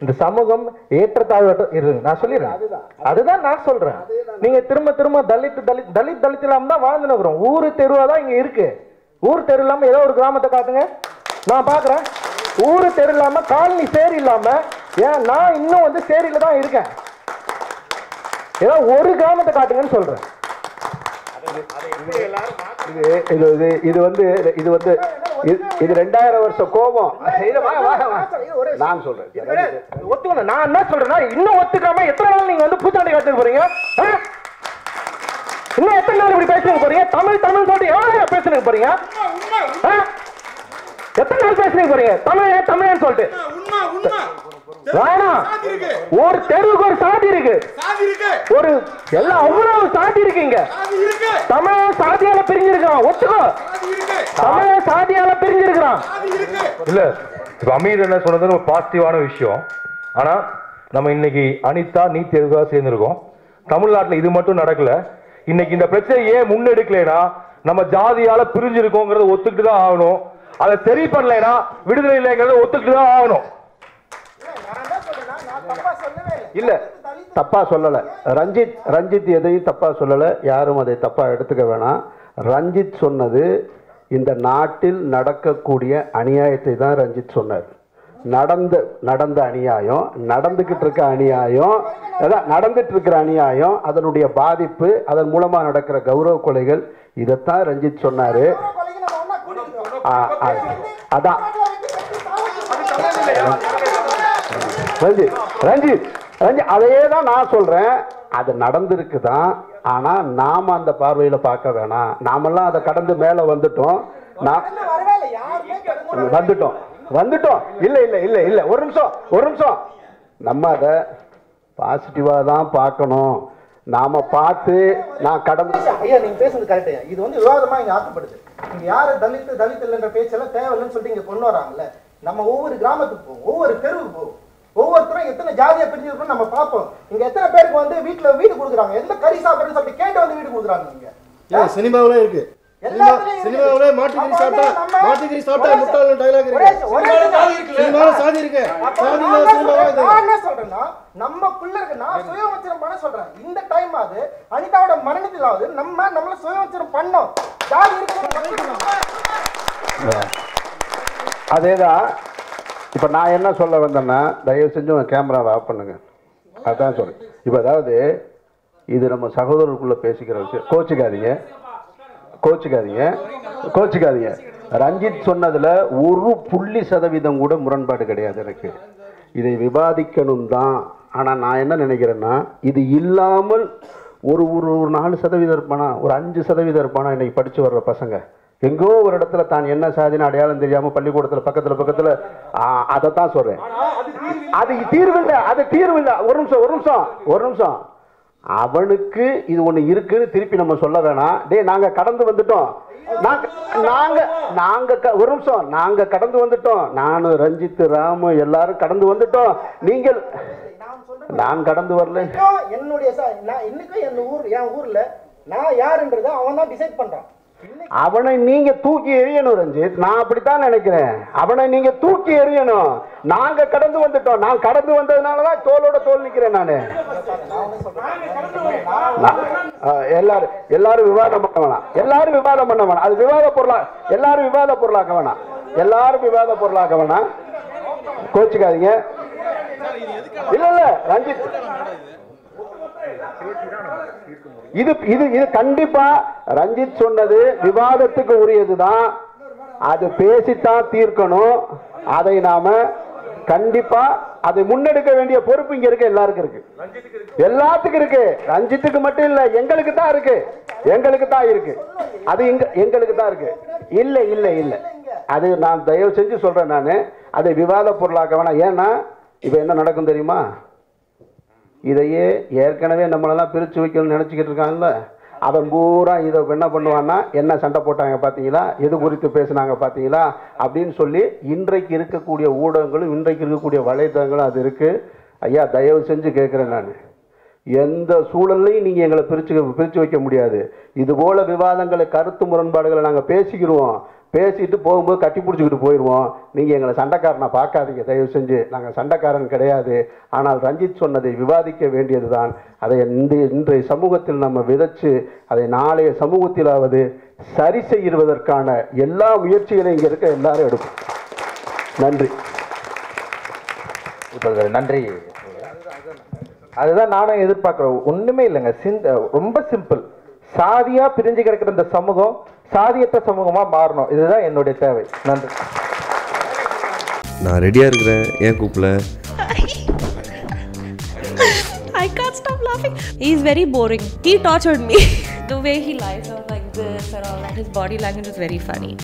இந்த சமூகம் ஏற்றத்தாழ்வற்ற இரு நான் சொல்லிடுறேன் அதுதான் நான் சொல்றேன் நீங்க திரும்ப திரும்ப தலித் தலித் தலித் தலித் இல்லாம தான் வாழ்ந்துன்னு இருக்கிறோம் ஊரு தெருவா தான் இங்க இருக்கு ஊர் தெரு இல்லாம ஏதோ ஒரு கிராமத்தை காட்டுங்க நான் பாக்குறேன் ஊரு தெரு இல்லாம காலனி சேரி இல்லாம ஏன் நான் இன்னும் வந்து சேரியில தான் இருக்கேன் ஏதோ ஒரு கிராமத்தை காட்டுங்கன்னு சொல்றேன் இது இது இது இது வந்து இது வந்து இது- இது ரெண்டாயிரம் வருஷம் கோபம் இரு, வா, வா, வா. நான் சொல்றேன் ஒத்துக்கணும் நான் என்ன சொல்றேன்னா இன்னும் ஒத்துக்காம எத்தனை நாள் நீங்க வந்து பூச்சாண்டி காத்துக்கு போறீங்க ஆ? இன்னும் எத்தனை நாள் இப்படி பேசுறீங்க போறீங்க தமிழ் தமிழ் சொல்லிட்டு எவ்வளவு நேரம் பேசுறீங்க போறீங்க ஆ? எத்தனை நாள் பேசுறீங்க போறீங்க தமிழ் தமிழ்னு சொல்லிட்டு உண்மை உண்மை வேணாம் சாதி இருக்கு ஒரு தெருவுக்கு ஒரு சாதி இருக்கு சாதி இருக்கு ஒரு எல்லாம் அவ்வளவு சாதி இருக்கு இங்க சாதி இருக்கு தமிழ் சாதியால பிரிஞ்சிருக்கான் ஒத்துக்கோ சாதி இருக்கு தமிழ் சாதியால பிரிஞ்சிருக்கான் சாதி இருக்கு இல்ல இப்ப அமீர் என்ன சொன்னது ஒரு பாசிட்டிவான விஷயம் ஆனா நம்ம இன்னைக்கு அனிதா நீ தேர்வுக்காக சேர்ந்திருக்கோம் தமிழ்நாட்டுல இது மட்டும் நடக்கல இன்னைக்கு இந்த பிரச்சனை ஏன் முன்னெடுக்கலைன்னா நம்ம ஜாதியால பிரிஞ்சிருக்கோங்கிறத ஒத்துக்கிட்டு தான் ஆகணும் அதை சரி பண்ணலைன்னா விடுதலை இல்லைங்கிறத ஒத்துக்கிட்டு தான் ஆகணும் இல்ல தப்பா சொல்லல ரஞ்சித் ரஞ்சித் எதையும் தப்பா சொல்லல யாரும் அதை தப்பா எடுத்துக்க வேணாம் ரஞ்சித் சொன்னது இந்த நாட்டில் நடக்கக்கூடிய அநியாயத்தை தான் ரஞ்சித் சொன்னார் நடந்த நடந்த அநியாயம் நடந்துகிட்டு இருக்க அநியாயம் அதான் நடந்துட்டு இருக்கிற அநியாயம் அதனுடைய பாதிப்பு அதன் மூலமா நடக்கிற கௌரவ கொலைகள் இதைத்தான் ரஞ்சித் சொன்னாரு ஆ, ஆ, அதான் ரஞ்சித் ரஞ்சித் ரஞ்சித் அதையே தான் நான் சொல்றேன் அது நடந்திருக்கு தான் ஆனா நாம அந்த பார்வையில பார்க்க வேணாம் நாமெல்லாம் அதை கடந்து மேல வந்துட்டோம் நான் வந்துட்டோம் வந்துட்டோம் இல்ல இல்ல இல்ல இல்ல ஒரு நிமிஷம் ஒரு நிமிஷம் நம்ம அதை பாசிட்டிவா தான் பார்க்கணும் நாம பார்த்து நான் கடந்து ஐயா நீங்க பேசுறது கரெக்ட் இது வந்து விவாதமா இங்க ஆக்கப்படுது இங்க யாரு தலித் தலித் இல்லைன்ற பேச்செல்லாம் தேவையில்லைன்னு சொல்லிட்டு இங்க கொண்டு வராங்கல்ல நம்ம ஒவ்வொரு கிராமத்துக்கு போவோம் ஒவ்வொரு தெருவுக்கு போவோம் ஒவ்வொருத்தரும் எத்தனை ஜாதியா பிரிஞ்சிருக்கோம் நம்ம பார்ப்போம் இங்க எத்தனை பேருக்கு வந்து வீட்டுல வீடு கொடுக்குறாங்க எந்த கறி சாப்பிடுறது அப்படி கேட்டு வந்து வீடு கொடுக்குறாங்க இங்க ஏன் சினிமாவிலே இருக்கு எல்லாத்துலயும் இருக்கு. சினிமாவிலே மாட்டுக்கறி அப்ப வந்து சாப்பிட்டா நம்ம- மாட்டுக்கறி சாப்பிட்டா ஒரே- முட்டாள் டைலாக் ஒரே- இருக்கு ஒரே நிமிஷம். சினிமாவில சாதி இருக்கு அப்ப சாதி நான் இல்லாத என்ன சினிமாவா சொல்றேன்? இது நான் என்ன சொல்றேன்னா நம்மக்குள்ள இருக்கு நான் சுயவச்சனம் பண்ண சொல்றேன் இந்த டைம் ஆகுது அனிதாவோட மரணத்திலாவது நம்ம நம்மள சுயவச்சனம் பண்ணோம் ஜாதி இருக்கு அதேதான் இப்போ நான் என்ன சொல்ல வந்தேன்னா தயவு செஞ்சு உங்கள் கேமராவை ஆஃப் பண்ணுங்க அதான் சொல்றேன் இப்போ அதாவது இது நம்ம சகோதரருக்குள்ள பேசிக்கிற விஷயம் கோச்சிக்காதீங்க கோச்சிக்காதீங்க கோச்சிக்காதீங்க ரஞ்சித் சொன்னதுல ஒரு புள்ளி சதவீதம் கூட முரண்பாடு கிடையாது எனக்கு இதை விவாதிக்கணும் தான் ஆனால் நான் என்ன நினைக்கிறேன்னா இது இல்லாமல் ஒரு ஒரு ஒரு நாலு சதவீதம் இருப்பானா ஒரு அஞ்சு சதவீதம் இருப்பானா இன்னைக்கு படிச்சு வர்ற பசங்க எங்கோ ஒரு இடத்துல தான் என்ன சாதின்னு அடையாளம் தெரியாம பள்ளிக்கூடத்துல பக்கத்துல பக்கத்துல அதை தான் சொல்றேன் அது தீர்வு இல்லை அது தீர்வு இல்லை ஒரு நிமிஷம் ஒரு நிமிஷம் ஒரு நிமிஷம் அவனுக்கு இது ஒண்ணு இருக்குன்னு திருப்பி நம்ம சொல்ல வேணாம் டேய் நாங்க கடந்து வந்துட்டோம் நாங்க நாங்க நாங்க க- ஒரு நிமிஷம் நாங்க கடந்து வந்துட்டோம் நானு ரஞ்சித் ராமு எல்லாரும் கடந்து வந்துட்டோம் நீங்கள் நான் கடந்து வரல இன்னும் என்னுடைய ச- நான் இன்னைக்கும் என் ஊர் என் ஊர்ல நான் யாருன்றதை அவன் தான் டிசைட் பண்றான் அவனை நீங்க தூக்கி எறியணும் ரஞ்சித் நான் அப்படித்தான் நினைக்கிறேன் அவனை நீங்க தூக்கி எறியணும் நாங்க கடந்து வந்துட்டோம் நான் கடந்து வந்ததுனாலதான் தோளோட தோல் நிக்கிறேன் நானு நான், அஹ், எல்லாரும் எல்லாரும் விவாதம் பண்ண வேணாம் எல்லாரும் விவாதம் பண்ண வேணாம் அது விவாத பொருளா எல்லாரும் விவாத பொருளாக்க வேணாம் எல்லாரும் விவாத பொருளாக்க வேணாம் கோச்சுக்காதீங்க இல்ல இல்ல ரஞ்சித் இது இது இது கண்டிப்பா ரஞ்சித் சொன்னது விவாதத்துக்கு உரியதுதான் அது பேசித்தான் தீர்க்கணும் அதை நாம கண்டிப்பா அதை முன்னெடுக்க வேண்டிய பொறுப்பு இங்க இருக்கு எல்லாருக்கும் இருக்கு எல்லாத்துக்கும் இருக்கு ரஞ்சித்துக்கு மட்டும் இல்ல எங்களுக்கு தான் இருக்கு எங்களுக்கு தான் இருக்கு அது எங்க எங்களுக்கு தான் இருக்கு இல்ல இல்ல இல்ல அது நான் தயவு செஞ்சு சொல்றேன் நான் அதை விவாத பொருளாக்க வேணாம் ஏன்னா இப்ப என்ன நடக்கும் தெரியுமா இதையே ஏற்கனவே நம்மளெல்லாம் பிரித்து வைக்கணும்னு நினச்சிக்கிட்டு இருக்காங்கல்ல அவன் பூரா இதை என்ன பண்ணுவான்னா என்ன சண்டை போட்டாங்க பார்த்தீங்களா எது குறித்து பேசுனாங்க பார்த்தீங்களா அப்படின்னு சொல்லி இன்றைக்கு இருக்கக்கூடிய ஊடகங்களும் இன்றைக்கு இருக்கக்கூடிய வலைத்தளங்களும் அது இருக்குது ஐயா தயவு செஞ்சு கேட்குறேன் நான் எந்த சூழல்லையும் நீங்கள் எங்களை பிரித்து பிரித்து வைக்க முடியாது இது போல விவாதங்களை கருத்து முரண்பாடுகளை நாங்கள் பேசிக்கிடுவோம் பேசிட்டு போகும்போது கட்டி பிடிச்சிக்கிட்டு போயிடுவோம் நீங்கள் எங்களை சண்டைக்காரனை பார்க்காதீங்க தயவு செஞ்சு நாங்கள் சண்டைக்காரன் கிடையாது ஆனால் ரஞ்சித் சொன்னதை விவாதிக்க வேண்டியதுதான் அதை இந்த இன்றைய சமூகத்தில் நம்ம விதைச்சு அதை நாளைய சமூகத்திலாவது சரி செய்வதற்கான எல்லா முயற்சிகளையும் இங்கே இருக்க எல்லாரும் எடுப்போம் நன்றி இப்ப நன்றி அதுதான் நானும் எதிர்பார்க்கிறேன் ஒண்ணுமே இல்லைங்க சிந்த ரொம்ப சிம்பிள் சாதியா பிரிஞ்சு கிடக்கிற இந்த சமூகம் சாதியற்ற சமூகமா மாறணும் இதுதான் என்னுடைய தேவை நன்றி நான் ரெடியாக இருக்கிறேன் ஏன் கூப்பிடல I can't stop laughing. He's very boring. He tortured me. the way he lies out like this and all that, his body language is very funny.